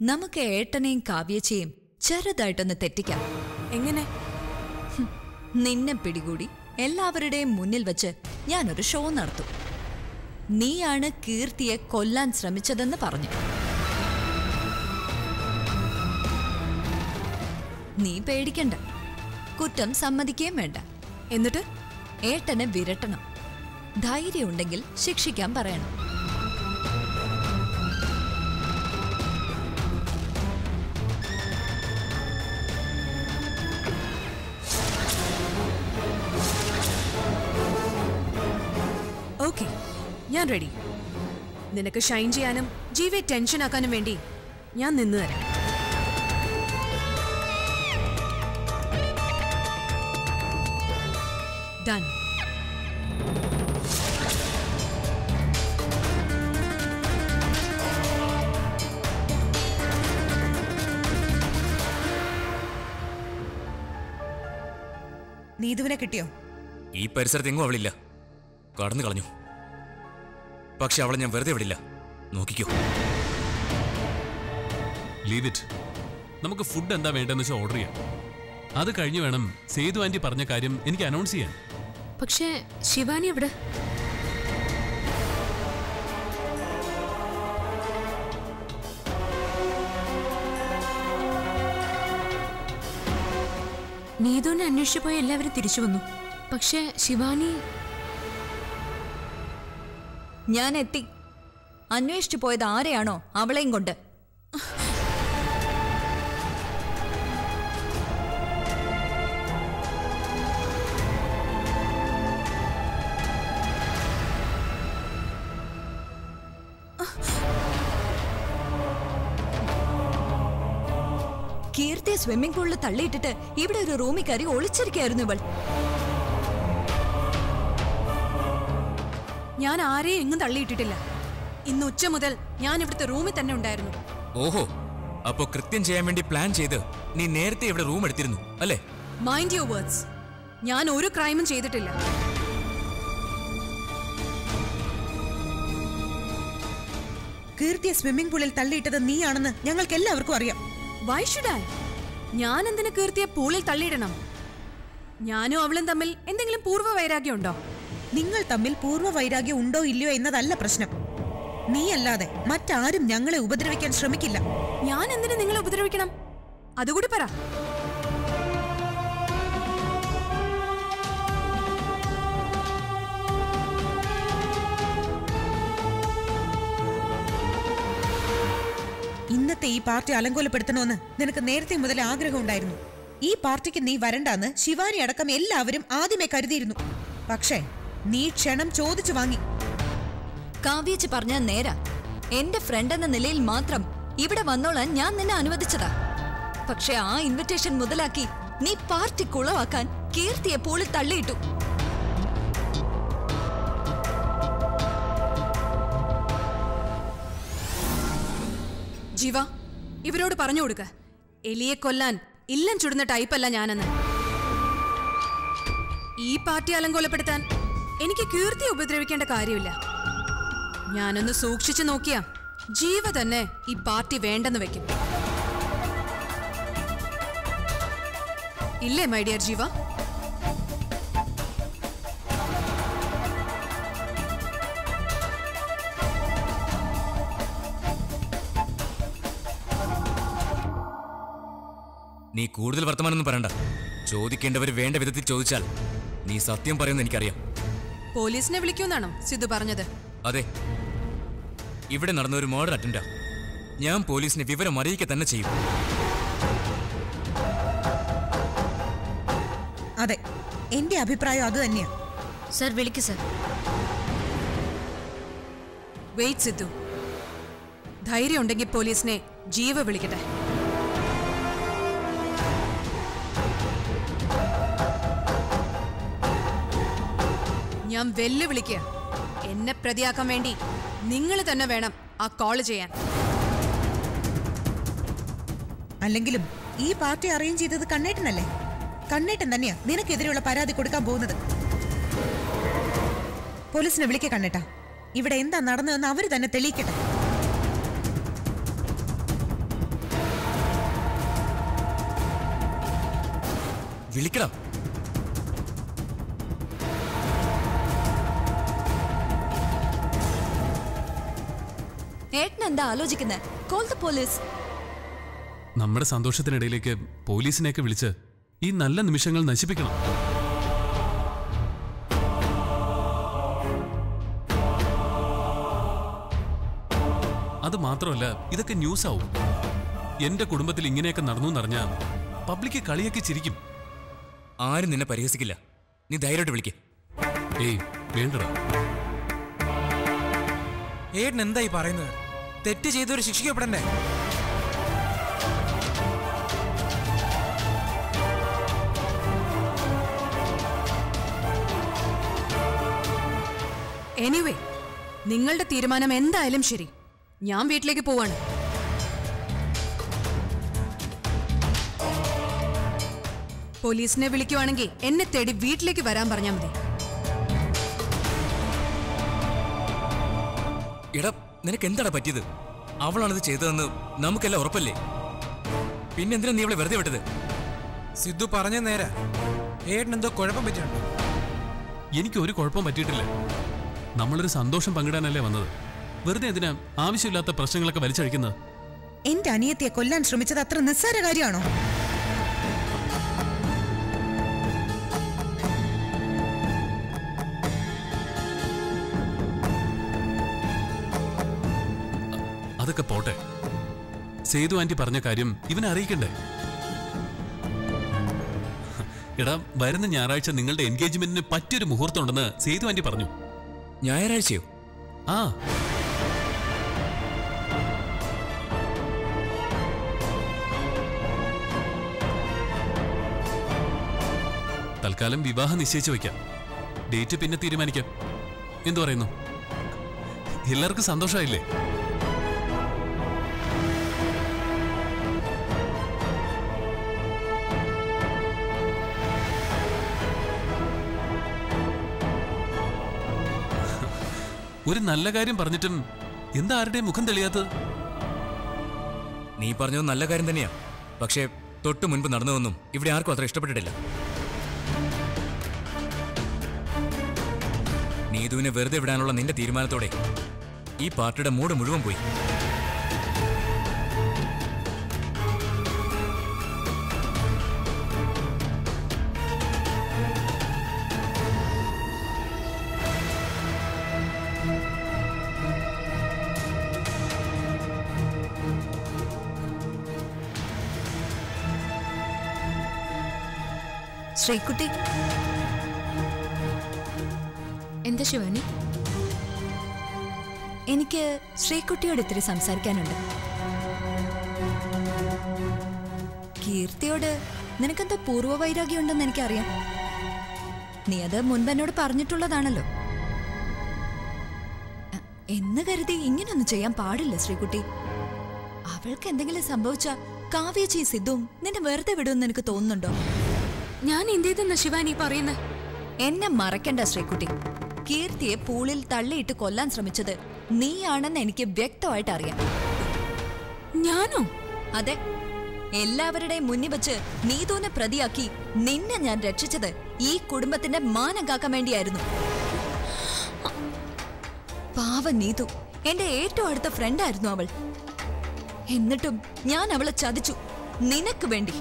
നമുക്ക് ഏട്ടനെയും കാവ്യച്ചയും ചെറുതായിട്ടൊന്ന് തെറ്റിക്കാം എങ്ങനെ നിന്നെ പിടികൂടി എല്ലാവരുടെയും മുന്നിൽ വെച്ച് ഞാനൊരു ഷോ നടത്തും നീയാണ് കീർത്തിയെ കൊല്ലാൻ ശ്രമിച്ചതെന്ന് പറഞ്ഞു നീ പേടിക്കണ്ട കുറ്റം സമ്മതിക്കുകയും വേണ്ട എന്നിട്ട് ഏട്ടനെ വിരട്ടണം ധൈര്യമുണ്ടെങ്കിൽ ശിക്ഷിക്കാൻ പറയണം ഓക്കെ ഞാൻ റെഡി നിനക്ക് ഷൈൻ ചെയ്യാനും ജീവയെ ടെൻഷൻ ആക്കാനും വേണ്ടി ഞാൻ നിന്ന് തരാം ഡൺ നീതുവിനെ കിട്ടിയോ ഈ പരിസരത്ത് എങ്ങും അവളില്ല കടന്നു കളഞ്ഞു പക്ഷെ അവളെ ഞാൻ വെറുതെ വിടില്ല നോക്കിക്കോ ലീവ് ഇറ്റ് നമുക്ക് ഫുഡ് എന്താ വേണ്ടതെന്ന് വെച്ചാൽ ഓർഡർ ചെയ്യാം അത് കഴിഞ്ഞ് വേണം സേതു ആന്റി പറഞ്ഞ കാര്യം എനിക്ക് അനൗൺസ് ചെയ്യാൻ പക്ഷേ ശിവാനി എവിടെ നീതുവിനെ അന്വേഷിച്ചു പോയ എല്ലാവരും തിരിച്ചു വന്നു പക്ഷേ ശിവാനി ഞാൻ എത്തി അന്വേഷിച്ചു പോയത് ആരെയാണോ അവളെയും കൊണ്ട് കീർത്തിയെ സ്വിമ്മിംഗ് പൂളിൽ തള്ളിയിട്ടിട്ട് ഇവിടെ ഒരു റൂമിൽ കയറി ഒളിച്ചിരിക്കായിരുന്നു ഇവൾ ഞാൻ ആരെയും എങ്ങും തള്ളിയിട്ടിട്ടില്ല ഇന്ന് ഉച്ച മുതൽ ഞാൻ ഇവിടുത്തെ റൂമിൽ തന്നെ ഉണ്ടായിരുന്നു ഓഹോ അപ്പോ കൃത്യം ചെയ്യാൻ വേണ്ടി പ്ലാൻ ചെയ്ത് നീ നേരത്തെ ഇവിടെ റൂം എടുത്തിരുന്നു അല്ലേ മൈൻഡ് യുവർ വേർഡ്സ് ഞാൻ ഒരു ക്രൈമും ചെയ്തിട്ടില്ല കീർത്തിയെ സ്വിമ്മിംഗ് പൂളിൽ തള്ളിയിട്ടത് നീയാണെന്ന് ഞങ്ങൾക്ക് എല്ലാവർക്കും അറിയാം വൈ ഷുഡ് ഐ ഞാൻ എന്തിനു കീർത്തിയെ പൂളിൽ തള്ളിയിടണം ഞാനും അവളും തമ്മിൽ എന്തെങ്കിലും പൂർവ്വ വൈരാഗ്യം ഉണ്ടോ നിങ്ങൾ തമ്മിൽ പൂർവ്വ വൈരാഗ്യം ഉണ്ടോ ഇല്ലയോ എന്നതല്ല പ്രശ്നം നീയല്ലാതെ മറ്റാരും ഞങ്ങളെ ഉപദ്രവിക്കാൻ ശ്രമിക്കില്ല ഞാൻ എന്തിനു നിങ്ങളെ ഉപദ്രവിക്കണം അതുകൂടി പറ ഇന്നത്തെ ഈ പാർട്ടി അലങ്കോലപ്പെടുത്തണമെന്ന് നിനക്ക് നേരത്തെ മുതൽ ആഗ്രഹം ഉണ്ടായിരുന്നു ഈ പാർട്ടിക്ക് നീ വരണ്ടാന്ന് ശിവാനി അടക്കം എല്ലാവരും ആദ്യമേ കരുതിയിരുന്നു പക്ഷേ നീ ക്ഷണം ചോദിച്ചു വാങ്ങി കാവ്യച്ച് പറഞ്ഞ നേരാ എന്റെ ഫ്രണ്ട് എന്ന നിലയിൽ മാത്രം ഇവിടെ വന്നോളാൻ ഞാൻ നിന്നെ അനുവദിച്ചതാ പക്ഷെ ആ ഇൻവിറ്റേഷൻ മുതലാക്കി നീ പാർട്ടി കുളവാക്കാൻ കീർത്തിയെ പൂളിൽ തള്ളിയിട്ടു ജീവ ഇവരോട് പറഞ്ഞു കൊടുക്ക എലിയെ കൊല്ലാൻ ഇല്ലം ചുടുന്ന ടൈപ്പല്ല ഞാനെന്ന് ഈ പാർട്ടി അലങ്കോലപ്പെടുത്താൻ എനിക്ക് കീർത്തി ഉപദ്രവിക്കേണ്ട കാര്യമില്ല ഞാനൊന്ന് സൂക്ഷിച്ചു നോക്കിയാ ജീവ തന്നെ ഈ പാർട്ടി വേണ്ടെന്ന് വെക്കും ഇല്ലേ മൈ ഡിയർ ജീവ നീ കൂടുതൽ വർത്തമാനൊന്നും പറയണ്ട ചോദിക്കേണ്ടവർ വേണ്ട വിധത്തിൽ ചോദിച്ചാൽ നീ സത്യം പറയുമെന്ന് എനിക്കറിയാം പോലീസിനെ വിളിക്കൂന്നാണോ സിദ്ധു പറഞ്ഞത് അതെ ഇവിടെ നടന്ന ഒരു മർഡർ അറ്റൻഡാ ഞാൻ പോലീസിനെ വിവരം അറിയിക്കുക തന്നെ ചെയ്യും അതെ എന്റെ അഭിപ്രായം അത് തന്നെയാ സർ വിളിക്കു സർ വെയിറ്റ് സിദ്ധു ധൈര്യം ഉണ്ടെങ്കിൽ പോലീസിനെ ജീവ വിളിക്കട്ടെ ഞാൻ വെല്ലുവിളിക്കുക എന്നെ പ്രതിയാക്കാൻ വേണ്ടി നിങ്ങൾ തന്നെ വേണം ആ കോള് ചെയ്യാൻ അല്ലെങ്കിലും ഈ പാർട്ടി അറേഞ്ച് ചെയ്തത് കണ്ണേട്ടനല്ലേ കണ്ണേട്ടൻ തന്നെയാ നിനക്കെതിരെയുള്ള പരാതി കൊടുക്കാൻ പോകുന്നത് പോലീസിനെ വിളിക്ക കണ്ണേട്ടാ ഇവിടെ എന്താ നടന്നതെന്ന് അവര് തന്നെ തെളിയിക്കട്ടെ വിളിക്കടാ ഏട്ടൻ എന്താ ആലോചിക്കുന്നത് കോൾ ദ പോലീസ് നമ്മുടെ സന്തോഷത്തിനിടയിലേക്ക് പോലീസിനെയൊക്കെ വിളിച്ച് ഈ നല്ല നിമിഷങ്ങൾ നശിപ്പിക്കണം അത് മാത്രമല്ല ഇതൊക്കെ ന്യൂസ് ആവും എന്റെ കുടുംബത്തിൽ ഇങ്ങനെയൊക്കെ നടന്നു എന്നറിഞ്ഞ പബ്ലിക്ക് കളിയൊക്കെ ചിരിക്കും ആരും നിന്നെ പരിഹസിക്കില്ല നീ ധൈര്യമായിട്ട് വിളിക്ക് ഏയ് വേണ്ടടാ ഏട്ടൻ എന്തായി പറയുന്നത് തെറ്റ് ചെയ്തവർ ശിക്ഷിക്കപ്പെടണ്ടേ എനിവേ നിങ്ങളുടെ തീരുമാനം എന്തായാലും ശരി ഞാൻ വീട്ടിലേക്ക് പോവാണ് പോലീസിനെ വിളിക്കുവാണെങ്കിൽ എന്നെ തേടി വീട്ടിലേക്ക് വരാൻ പറഞ്ഞാൽ മതി എടാ നിനക്ക് എന്താണ് പറ്റിയത് അവളാണിത് ചെയ്തതെന്ന് നമുക്കെല്ലാം ഉറപ്പല്ലേ പിന്നെന്തിനാ നീ അവളെ വെറുതെ വിട്ടത് സിദ്ധു പറഞ്ഞ നേരെ ഏട്ടൻ എന്തോ കുഴപ്പം പറ്റിയുണ്ടോ എനിക്ക് ഒരു കുഴപ്പം പറ്റിയിട്ടില്ല നമ്മളൊരു സന്തോഷം പങ്കിടാനല്ലേ വന്നത് വെറുതെ എന്തിനാ ആവശ്യമില്ലാത്ത പ്രശ്നങ്ങളൊക്കെ വലിച്ചഴിക്കുന്നത് എന്റെ അനിയത്തിയെ കൊല്ലാൻ ശ്രമിച്ചത് അത്ര നിസ്സാര കാര്യമാണോ അതൊക്കെ പോട്ടെ സേതു ആന്റി പറഞ്ഞ കാര്യം ഇവനെ അറിയിക്കണ്ടേ എടാ വരുന്ന ഞായറാഴ്ച നിങ്ങളുടെ എൻഗേജ്മെന്റിന് പറ്റിയൊരു മുഹൂർത്തം ഉണ്ടെന്ന് സേതു ആന്റി പറഞ്ഞു ഞായറാഴ്ചയോ ആ തൽക്കാലം വിവാഹം നിശ്ചയിച്ചു വയ്ക്കാം ഡേറ്റ് പിന്നെ തീരുമാനിക്കാം എന്തു പറയുന്നു എല്ലാവർക്കും സന്തോഷമായില്ലേ ഒരു നല്ല കാര്യം പറഞ്ഞിട്ടും എന്താ ആരുടെയും മുഖം തെളിയാത്തത് നീ പറഞ്ഞത് നല്ല കാര്യം തന്നെയാ പക്ഷേ തൊട്ട് മുൻപ് നടന്നതൊന്നും ഇവിടെ ആർക്കും അത്ര ഇഷ്ടപ്പെട്ടിട്ടില്ല നീതുവിനെ വെറുതെ വിടാനുള്ള നിന്റെ തീരുമാനത്തോടെ ഈ പാർട്ടിയുടെ മൂഡ് മുഴുവൻ പോയി ശ്രീകുട്ടി എന്താ ശിവാനി എനിക്ക് ശ്രീകുട്ടിയോട് ഇത്തിരി സംസാരിക്കാനുണ്ട് കീർത്തിയോട് നിനക്കെന്തോ പൂർവ്വ വൈരാഗ്യം ഉണ്ടെന്ന് എനിക്കറിയാം നീ അത് മുൻപ് എന്നോട് പറഞ്ഞിട്ടുള്ളതാണല്ലോ അ, എന്ന് കരുതി ഇങ്ങനൊന്നും ചെയ്യാൻ പാടില്ല ശ്രീകുട്ടി അവൾക്ക് എന്തെങ്കിലും സംഭവിച്ച കാവ്യച്ചി സിദ്ധുവും നിന്നെ വെറുതെ വിടുമെന്ന് എനിക്ക് തോന്നുന്നുണ്ടോ ഞാൻ എന്തേതെന്ന ശിവാനി പറയുന്നത് എന്നെ മറക്കണ്ട ശ്രീകുട്ടി കീർത്തിയെ പൂളിൽ തള്ളിയിട്ട് കൊല്ലാൻ ശ്രമിച്ചത് നീയാണെന്ന് എനിക്ക് വ്യക്തമായിട്ട് അറിയാം ഞാനോ അതെ എല്ലാവരുടെയും മുന്നിൽ വെച്ച് നീതുവിനെ പ്രതിയാക്കി നിന്നെ ഞാൻ രക്ഷിച്ചത് ഈ കുടുംബത്തിന്റെ മാനം കാക്കാൻ വേണ്ടിയായിരുന്നു പാവ നീതു എന്റെ ഏറ്റവും അടുത്ത ഫ്രണ്ടായിരുന്നു അവൾ എന്നിട്ടും ഞാൻ അവളെ ചതിച്ചു നിനക്ക് വേണ്ടി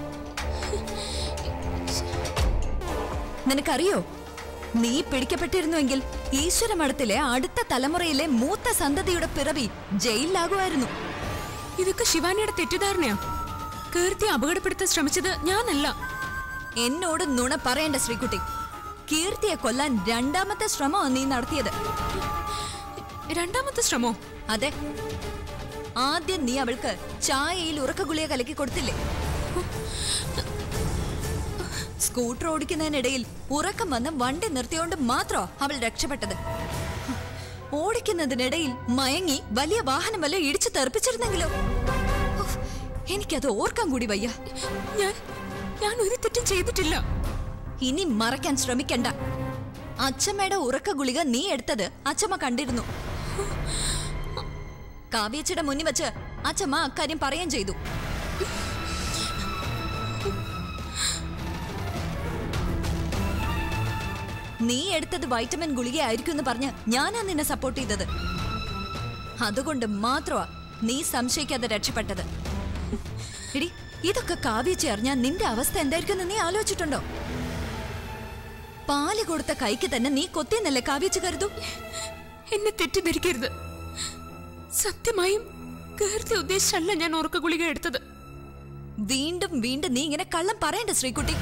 നിനക്കറിയോ നീ പിടിക്കപ്പെട്ടിരുന്നുവെങ്കിൽ ഈശ്വരമഠത്തിലെ അടുത്ത തലമുറയിലെ മൂത്ത സന്തതിയുടെ പിറവി ജയിലിലാകുമായിരുന്നു ഇതൊക്കെ ശിവാനിയുടെ തെറ്റിദ്ധാരണയാ കീർത്തി അപകടപ്പെടുത്താൻ ശ്രമിച്ചത് ഞാനല്ല എന്നോട് നുണ പറയേണ്ട ശ്രീകുട്ടി കീർത്തിയെ കൊല്ലാൻ രണ്ടാമത്തെ ശ്രമമാണ് നീ നടത്തിയത് രണ്ടാമത്തെ ശ്രമോ അതെ ആദ്യം നീ അവൾക്ക് ചായയിൽ ഉറക്കഗുളിക കലക്കി കൊടുത്തില്ലേ സ്കൂട്ടർ ഓടിക്കുന്നതിനിടയിൽ ഉറക്കം വന്ന് വണ്ടി നിർത്തിയോണ്ട് മാത്രോ അവൾ രക്ഷപ്പെട്ടത് ഓടിക്കുന്നതിനിടയിൽ മയങ്ങി വലിയ വാഹനം വല്ല ഇടിച്ചു തെറിപ്പിച്ചിരുന്നെങ്കിലോ ഉഫ്, എനിക്കത് ഓർക്കാൻ കൂടി വയ്യ ഞാൻ ഞാൻ ഒരു തെറ്റും ചെയ്തിട്ടില്ല ഇനി മറയ്ക്കാൻ ശ്രമിക്കണ്ട അച്ഛമ്മയുടെ ഉറക്ക ഗുളിക നീ എടുത്തത് അച്ഛമ്മ കണ്ടിരുന്നു കാവ്യച്ചയുടെ മുന്നിൽ വെച്ച് അച്ഛമ്മ അക്കാര്യം പറയുകയും ചെയ്തു നീ എടുത്തത് വൈറ്റമിൻ ഗുളിക ആയിരിക്കും എന്ന് പറഞ്ഞ് ഞാനാ നിന്നെ സപ്പോർട്ട് ചെയ്തത് അതുകൊണ്ട് മാത്രമാ നീ സംശയിക്കാതെ രക്ഷപ്പെട്ടത് എടി ഇതൊക്കെ കാവ്യച്ചി അറിഞ്ഞാൽ നിന്റെ അവസ്ഥ എന്തായിരിക്കും എന്ന് നീ ആലോചിച്ചിട്ടുണ്ടോ പാല് കൊടുത്ത കൈക്ക് തന്നെ നീ കൊത്തിയെന്നല്ലേ കാവ്യച്ച് കരുതൂ എന്നെ തെറ്റിദ്ധരിക്കരുത് സത്യമായും കീർത്തി ഉദ്ദേശിച്ചല്ല ഞാൻ ഉറക്ക ഗുളിക എടുത്തത് വീണ്ടും വീണ്ടും നീ ഇങ്ങനെ കള്ളം പറയണ്ട ശ്രീകുട്ടി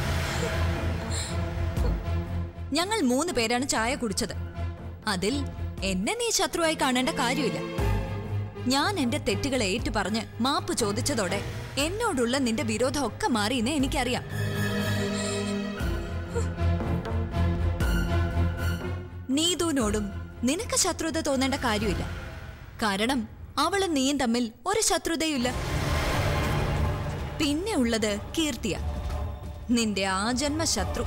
ഞങ്ങൾ മൂന്ന് പേരാണ് ചായ കുടിച്ചത് അതിൽ എന്നെ നീ ശത്രുവായി കാണേണ്ട കാര്യമില്ല ഞാൻ എന്റെ തെറ്റുകൾ ഏറ്റു പറഞ്ഞ് മാപ്പ് ചോദിച്ചതോടെ എന്നോടുള്ള നിന്റെ വിരോധം ഒക്കെ മാറിയെന്ന് എനിക്കറിയാം നീതുവിനോടും നിനക്ക് ശത്രുത തോന്നേണ്ട കാര്യമില്ല കാരണം അവളും നീയും തമ്മിൽ ഒരു ശത്രുതയുമില്ല പിന്നെ ഉള്ളത് കീർത്തിയ നിന്റെ ആജന്മ ശത്രു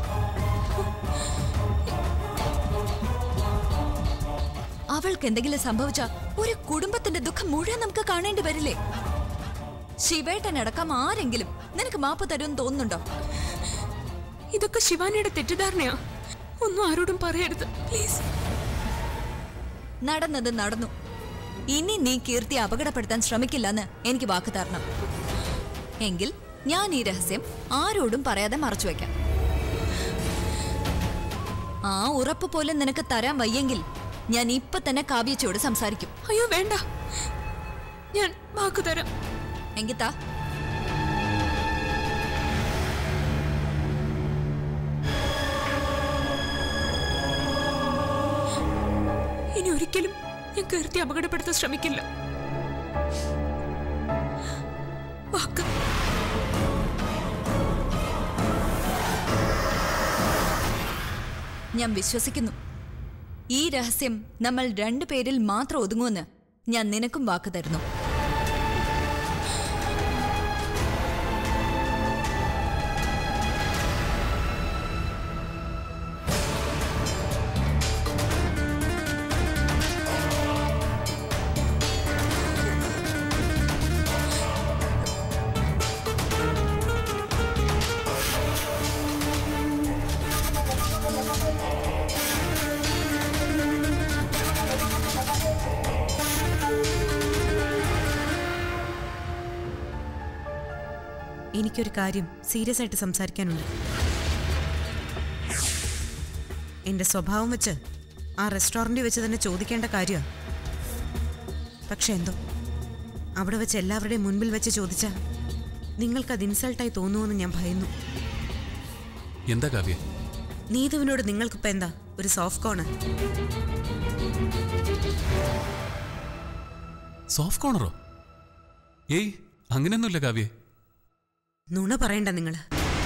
അവൾക്ക് എന്തെങ്കിലും സംഭവിച്ച ഒരു കുടുംബത്തിന്റെ ദുഃഖം മുഴുവൻ നമുക്ക് കാണേണ്ടി വരില്ലേ ശിവേട്ടനടക്കം ആരെങ്കിലും നിനക്ക് മാപ്പ് തരുമെന്ന് തോന്നുന്നുണ്ടോ ഇതൊക്കെ ശിവാനിയുടെ തെറ്റിദ്ധാരണയാ ഒന്നും ആരോടും പറയരുത് പ്ലീസ് നടന്നത് നടന്നു ഇനി നീ കീർത്തി അപകടപ്പെടുത്താൻ ശ്രമിക്കില്ലെന്ന് എനിക്ക് വാക്ക് തരണം എങ്കിൽ ഞാൻ ഈ രഹസ്യം ആരോടും പറയാതെ മറച്ചു വെക്കാം ആ ഉറപ്പ് പോലും നിനക്ക് തരാൻ വയ്യെങ്കിൽ ഞാൻ ഇപ്പൊ തന്നെ കാവ്യച്ചയോട് സംസാരിക്കും അയ്യോ വേണ്ട ഞാൻ വാക്കു തരാം എങ്കിൽ താ ഇനി ഒരിക്കലും ഞാൻ കീർത്തി അപകടപ്പെടുത്താൻ ശ്രമിക്കില്ല വാക്ക് ഞാൻ വിശ്വസിക്കുന്നു ഈ രഹസ്യം നമ്മൾ രണ്ടുപേരിൽ മാത്രം ഒതുങ്ങുമെന്ന് ഞാൻ നിനക്കും വാക്ക് തരുന്നു എനിക്കൊരു കാര്യം സീരിയസ് ആയിട്ട് സംസാരിക്കാനുണ്ട് എന്റെ സ്വഭാവം വെച്ച് ആ റെസ്റ്റോറൻറ്റിൽ വെച്ച് തന്നെ ചോദിക്കേണ്ട കാര്യമാണ് പക്ഷെ എന്തോ അവിടെ വെച്ച് എല്ലാവരുടെയും മുൻപിൽ വെച്ച് ചോദിച്ചാൽ നിങ്ങൾക്കത് ഇൻസൾട്ടായി തോന്നുമെന്ന് ഞാൻ ഭയന്നു എന്താ കാവ്യ നീതുവിനോട് നിങ്ങൾക്കിപ്പോൾ എന്താ ഒരു സോഫ്റ്റ് കോണ് സോഫ്റ്റ് കോർണറോ ഏയ് അങ്ങനെയൊന്നുമില്ല കാവ്യ നുണ പറയണ്ട നിങ്ങൾ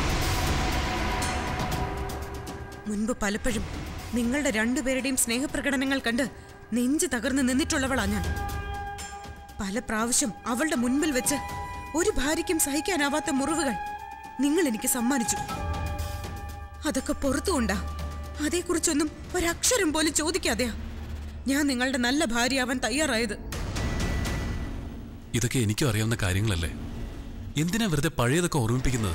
മുൻപ് പലപ്പോഴും നിങ്ങളുടെ രണ്ടുപേരുടെയും സ്നേഹപ്രകടനങ്ങൾ കണ്ട് നെഞ്ച് തകർന്ന് നിന്നിട്ടുള്ളവളാ ഞാൻ പല പ്രാവശ്യം അവളുടെ മുൻപിൽ വെച്ച് ഒരു ഭാര്യയ്ക്കും സഹിക്കാനാവാത്ത മുറിവുകൾ നിങ്ങൾ എനിക്ക് സമ്മാനിച്ചു അതൊക്കെ പുറത്തുകൊണ്ടാ അതേക്കുറിച്ചൊന്നും ഒരക്ഷരം പോലും ചോദിക്കാതെയാ ഞാൻ നിങ്ങളുടെ നല്ല ഭാര്യയാവാൻ തയ്യാറായത് ഇതൊക്കെ എനിക്കും അറിയാവുന്ന കാര്യങ്ങളല്ലേ എന്തിനാ വെറുതെ പഴയതൊക്കെ ഓർമ്മിപ്പിക്കുന്നത്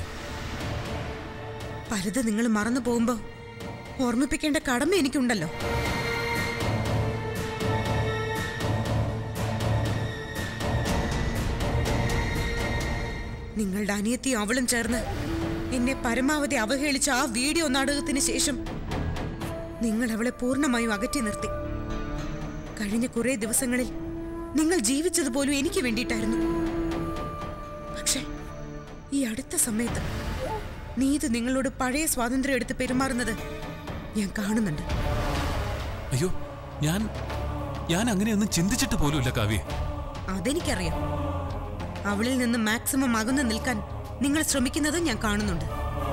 പലത് നിങ്ങൾ മറന്നു പോകുമ്പോ ഓർമ്മിപ്പിക്കേണ്ട കടമ എനിക്കുണ്ടല്ലോ നിങ്ങളുടെ അനിയത്തി അവളും ചേർന്ന് എന്നെ പരമാവധി അവഹേളിച്ച ആ വീഡിയോ നാടകത്തിന് ശേഷം നിങ്ങൾ അവളെ പൂർണ്ണമായും അകറ്റി നിർത്തി കഴിഞ്ഞ കുറെ ദിവസങ്ങളിൽ നിങ്ങൾ ജീവിച്ചത് പോലും എനിക്ക് വേണ്ടിയിട്ടായിരുന്നു പക്ഷേ ഈ അടുത്ത സമയത്ത് നീത് നിങ്ങളോട് പഴയ സ്വാതന്ത്ര്യം എടുത്ത് പെരുമാറുന്നത് ഞാൻ കാണുന്നുണ്ട് അയ്യോ ഞാൻ ഞാൻ അങ്ങനെയൊന്നും ചിന്തിച്ചിട്ട് പോലുമില്ല കാവ്യ അതെനിക്കറിയാം അവളിൽ നിന്ന് മാക്സിമം അകന്നു നിൽക്കാൻ നിങ്ങൾ ശ്രമിക്കുന്നത് ഞാൻ കാണുന്നുണ്ട്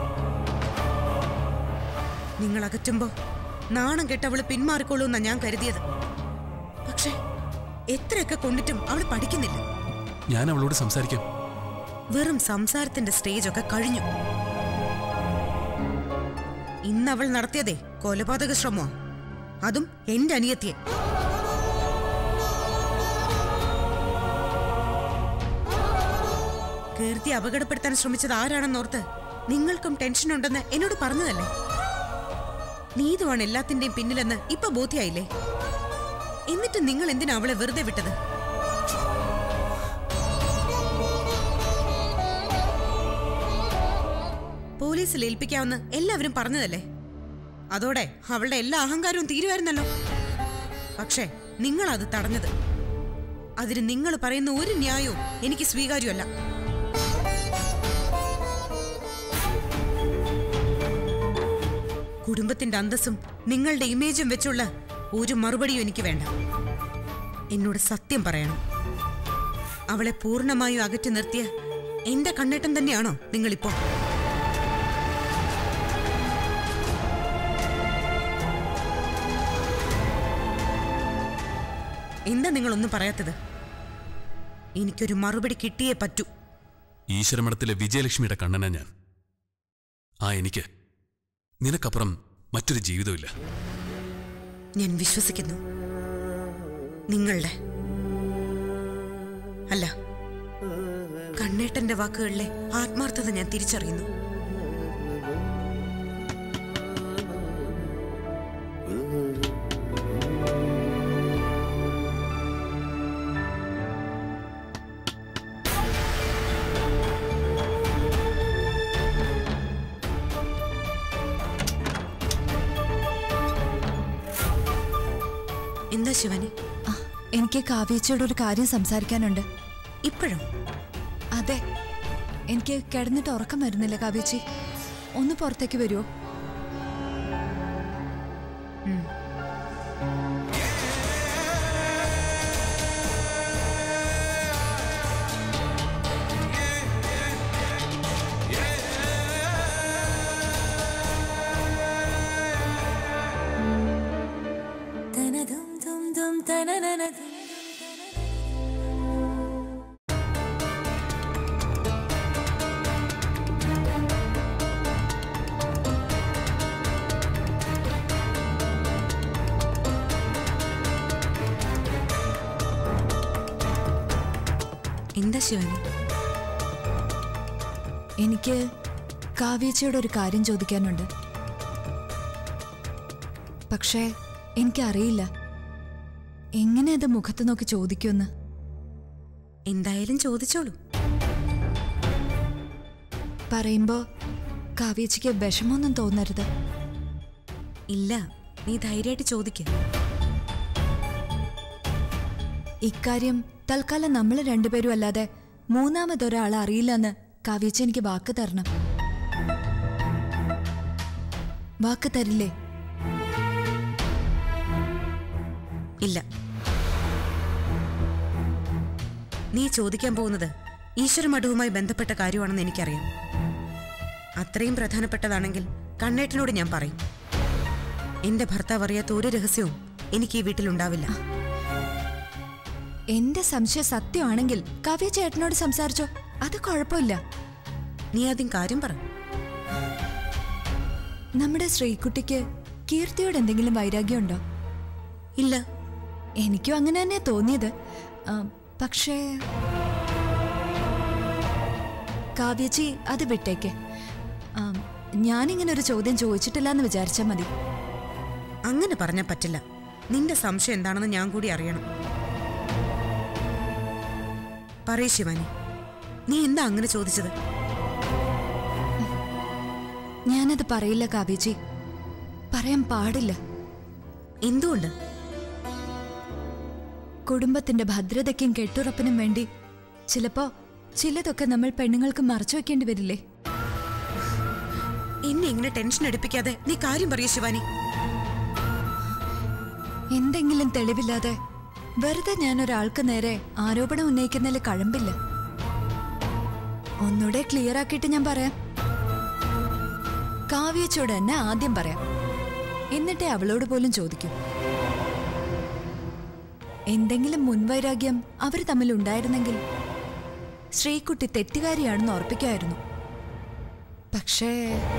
നിങ്ങൾ അകറ്റുമ്പോ നാണം കെട്ട് അവള് പിന്മാറിക്കൊള്ളൂന്നാ ഞാൻ കരുതിയത് പക്ഷേ എത്രയൊക്കെ കൊണ്ടിട്ടും അവൾ പഠിക്കുന്നില്ല ഞാൻ അവളോട് സംസാരിക്കാം വെറും സംസാരത്തിന്റെ സ്റ്റേജൊക്കെ കഴിഞ്ഞു ഇന്ന് അവൾ നടത്തിയതേ കൊലപാതക ശ്രമോ അതും എന്റെ അനിയത്തിയെ കീർത്തി അപകടപ്പെടുത്താൻ ശ്രമിച്ചത് ആരാണെന്നോർത്ത് നിങ്ങൾക്കും ടെൻഷൻ ഉണ്ടെന്ന് എന്നോട് പറഞ്ഞതല്ലേ നീതുവാണ് എല്ലാത്തിന്റെയും പിന്നിലെന്ന് ഇപ്പൊ ബോധ്യായില്ലേ എന്നിട്ട് നിങ്ങൾ എന്തിനാ അവളെ വെറുതെ വിട്ടത് പോലീസിൽ ഏൽപ്പിക്കാമെന്ന് എല്ലാവരും പറഞ്ഞതല്ലേ അതോടെ അവളുടെ എല്ലാ അഹങ്കാരവും തീരുമായിരുന്നല്ലോ പക്ഷേ നിങ്ങൾ അത് തടഞ്ഞത് അതിന് നിങ്ങൾ പറയുന്ന ഒരു ന്യായവും എനിക്ക് സ്വീകാര്യമല്ല കുടുംബത്തിന്റെ അന്തസ്സും നിങ്ങളുടെ ഇമേജും വെച്ചുള്ള ഒരു മറുപടിയും എനിക്ക് വേണ്ട എന്നോട് സത്യം പറയണം അവളെ പൂർണ്ണമായും അകറ്റി നിർത്തിയ എന്റെ കണ്ണേട്ടം തന്നെയാണോ നിങ്ങളിപ്പോ എന്താ നിങ്ങളൊന്നും പറയാത്തത് എനിക്കൊരു മറുപടി കിട്ടിയേ പറ്റൂ ഈശ്വരമഠത്തിലെ വിജയലക്ഷ്മിയുടെ കണ്ണന ഞാൻ ആ എനിക്ക് നിനക്കപ്പുറം മറ്റൊരു ജീവിതമില്ല ഞാൻ വിശ്വസിക്കുന്നു നിങ്ങളുടെ അല്ല കണ്ണേട്ടന്റെ വാക്കുകളിലെ ആത്മാർത്ഥത ഞാൻ തിരിച്ചറിയുന്നു എന്താ ശിവനി ആ, എനിക്ക് കാവ്യച്ചയോട് ഒരു കാര്യം സംസാരിക്കാനുണ്ട് ഇപ്പോഴും അതെ എനിക്ക് കിടന്നിട്ട് ഉറക്കം വരുന്നില്ല കാവ്യച്ചി ഒന്ന് പുറത്തേക്ക് വരുമോ എന്താ ശിവനി എനിക്ക് കാവ്യച്ചയോട് ഒരു കാര്യം ചോദിക്കാനുണ്ട് പക്ഷേ എനിക്കറിയില്ല എങ്ങനെ അത് മുഖത്ത് നോക്കി ചോദിക്കുമെന്ന് എന്തായാലും ചോദിച്ചോളൂ പറയുമ്പോ കാവ്യച്ചിക്ക് വിഷമമൊന്നും തോന്നരുത് ഇല്ല നീ ധൈര്യമായിട്ട് ചോദിക്ക ഇക്കാര്യം തൽക്കാലം നമ്മൾ രണ്ടുപേരും അല്ലാതെ മൂന്നാമതൊരാൾ അറിയില്ലെന്ന് കാവ്യച്ച എനിക്ക് വാക്ക് തരണം വാക്ക് തരില്ലേ ഇല്ല നീ ചോദിക്കാൻ പോകുന്നത് ഈശ്വരമഠവുമായി ബന്ധപ്പെട്ട കാര്യമാണെന്ന് എനിക്കറിയാം അത്രയും പ്രധാനപ്പെട്ടതാണെങ്കിൽ കണ്ണേട്ടനോട് ഞാൻ പറയും എന്റെ ഭർത്താവ് അറിയാത്ത ഒരു രഹസ്യവും എനിക്ക് ഈ വീട്ടിലുണ്ടാവില്ല എന്റെ സംശയം സത്യമാണെങ്കിൽ കാവ്യ ചേട്ടനോട് സംസാരിച്ചോ അത് കുഴപ്പമില്ല നീ ആദ്യം കാര്യം പറ നമ്മുടെ ശ്രീകുട്ടിക്ക് കീർത്തിയോട് എന്തെങ്കിലും വൈരാഗ്യമുണ്ടോ ഇല്ല എനിക്കും അങ്ങനെ തന്നെ തോന്നിയത് ആ, പക്ഷേ കാവ്യച്ചി അത് വിട്ടേക്ക് ആ, ഞാനിങ്ങനെ ഒരു ചോദ്യം ചോദിച്ചിട്ടില്ല എന്ന് വിചാരിച്ചാൽ മതി അങ്ങനെ പറഞ്ഞാൽ പറ്റില്ല നിന്റെ സംശയം എന്താണെന്ന് ഞാൻ കൂടി അറിയണം പറയ് ശിവാനി നീ എന്താ അങ്ങനെ ചോദിച്ചത് ഞാനത് പറയില്ല കാവ്യച്ചി പറയാൻ പാടില്ല എന്തുകൊണ്ട് കുടുംബത്തിന്റെ ഭദ്രതയ്ക്കും കെട്ടുറപ്പിനും വേണ്ടി ചിലപ്പോ ചിലതൊക്കെ നമ്മൾ പെണ്ണുങ്ങൾക്ക് മറച്ചു വെക്കേണ്ടി വരില്ലേ എന്നെ ഇങ്ങനെ ടെൻഷൻ എടുപ്പിക്കാതെ നീ കാര്യം പറയൂ ശിവാനി എന്തെങ്കിലും തെളിവില്ലാതെ വെറുതെ ഞാൻ ഒരാൾക്ക് നേരെ ആരോപണം ഉന്നയിക്കുന്നതിൽ കഴമ്പില്ല ഒന്നുകൂടെ ക്ലിയർ ആക്കിയിട്ട് ഞാൻ പറയാം കാവ്യച്ചോട് തന്നെ ആദ്യം പറയാം എന്നിട്ടേ അവളോട് പോലും ചോദിക്കും എന്തെങ്കിലും മുൻവൈരാഗ്യം അവർ തമ്മിൽ ഉണ്ടായിരുന്നെങ്കിൽ ശ്രീകുട്ടി തെറ്റുകാരിയാണെന്ന് ഉറപ്പിക്കായിരുന്നു പക്ഷേ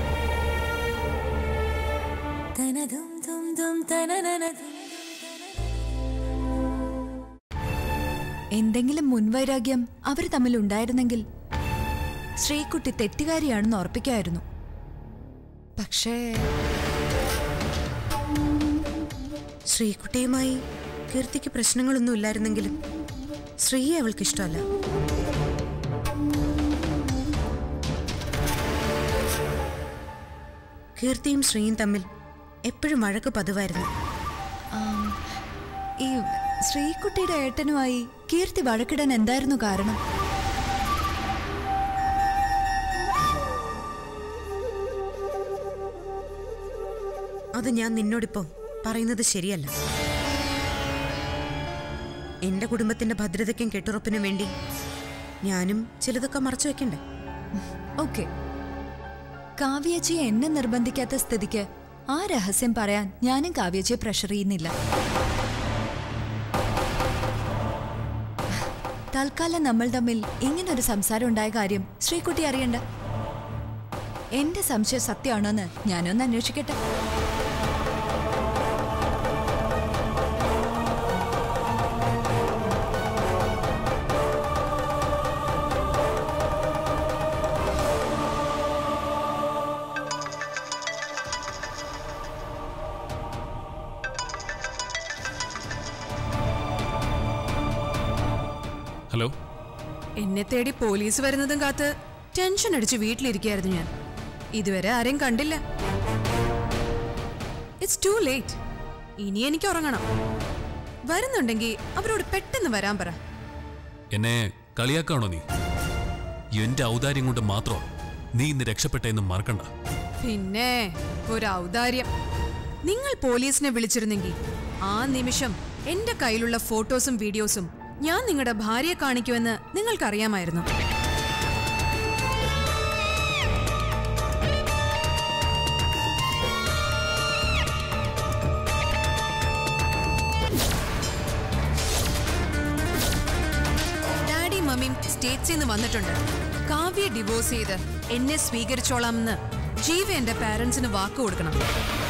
എന്തെങ്കിലും മുൻവൈരാഗ്യം അവർ തമ്മിൽ ഉണ്ടായിരുന്നെങ്കിൽ ശ്രീകുട്ടി തെറ്റുകാരിയാണെന്ന് ഉറപ്പിക്കായിരുന്നു പക്ഷേ ശ്രീകുട്ടിയുമായി കീർത്തിക്ക് പ്രശ്നങ്ങളൊന്നും ഇല്ലായിരുന്നെങ്കിലും ശ്രീയെ അവൾക്ക് ഇഷ്ടമല്ല കീർത്തിയും ശ്രീയും തമ്മിൽ എപ്പോഴും വഴക്ക് പതിവായിരുന്നു ആം, ഈ ശ്രീകുട്ടിയുടെ ഏട്ടനുമായി കീർത്തി വഴക്കിടാൻ എന്തായിരുന്നു കാരണം അത് ഞാൻ നിന്നോടിപ്പം പറയുന്നത് ശരിയല്ല എന്റെ കുടുംബത്തിന്റെ ഭദ്രതയ്ക്കും കെട്ടുറപ്പിനും വേണ്ടി ഞാനും ചിലതൊക്കെ മറച്ചു വെക്കണ്ടേ ഓക്കെ കാവ്യേച്ചിയെ എന്നെ നിർബന്ധിക്കാത്ത സ്ഥിതിക്ക് ആ രഹസ്യം പറയാൻ ഞാനും കാവ്യേച്ചിയെ പ്രഷർ ചെയ്യുന്നില്ല തൽക്കാലം നമ്മൾ തമ്മിൽ ഇങ്ങനൊരു സംസാരം ഉണ്ടായ കാര്യം ശ്രീകുട്ടി അറിയണ്ട എന്റെ സംശയം സത്യമാണോന്ന് ഞാനൊന്ന് അന്വേഷിക്കട്ടെ ഹലോ എന്നെ തേടി പോലീസ് വരുന്നതും കാത്ത് ടെൻഷൻ അടിച്ച് വീട്ടിലിരിക്കുകയായിരുന്നു ഞാൻ ഇതുവരെ ആരെയും കണ്ടില്ല ഇറ്റ്സ് ടു ലേറ്റ് ഇനി എനിക്ക് ഉറങ്ങണം വരുന്നുണ്ടെങ്കിൽ അവരോട് പെട്ടെന്ന് വരാൻ പറ എന്നെ കളിയാക്കാണോ നീ എന്റെ ഔദാര്യം കൊണ്ട് മാത്രം നീ ഇന്ന് രക്ഷപ്പെട്ടെന്ന് മറക്കണ്ട പിന്നെ ഒരു ഔദാര്യം നിങ്ങൾ പോലീസിനെ വിളിച്ചിരുന്നെങ്കിൽ ആ നിമിഷം എന്റെ കയ്യിലുള്ള ഫോട്ടോസും വീഡിയോസും ഞാൻ നിങ്ങളുടെ ഭാര്യയെ കാണിക്കുമെന്ന് നിങ്ങൾക്കറിയാമായിരുന്നു ഡാഡി മമ്മിയും സ്റ്റേറ്റ്സിൽ നിന്ന് വന്നിട്ടുണ്ട് കാവ്യ ഡിവോഴ്സ് ചെയ്ത് എന്നെ സ്വീകരിച്ചോളാമെന്ന് ജീവ എന്റെ പാരന്റ്സിന് വാക്ക് കൊടുക്കണം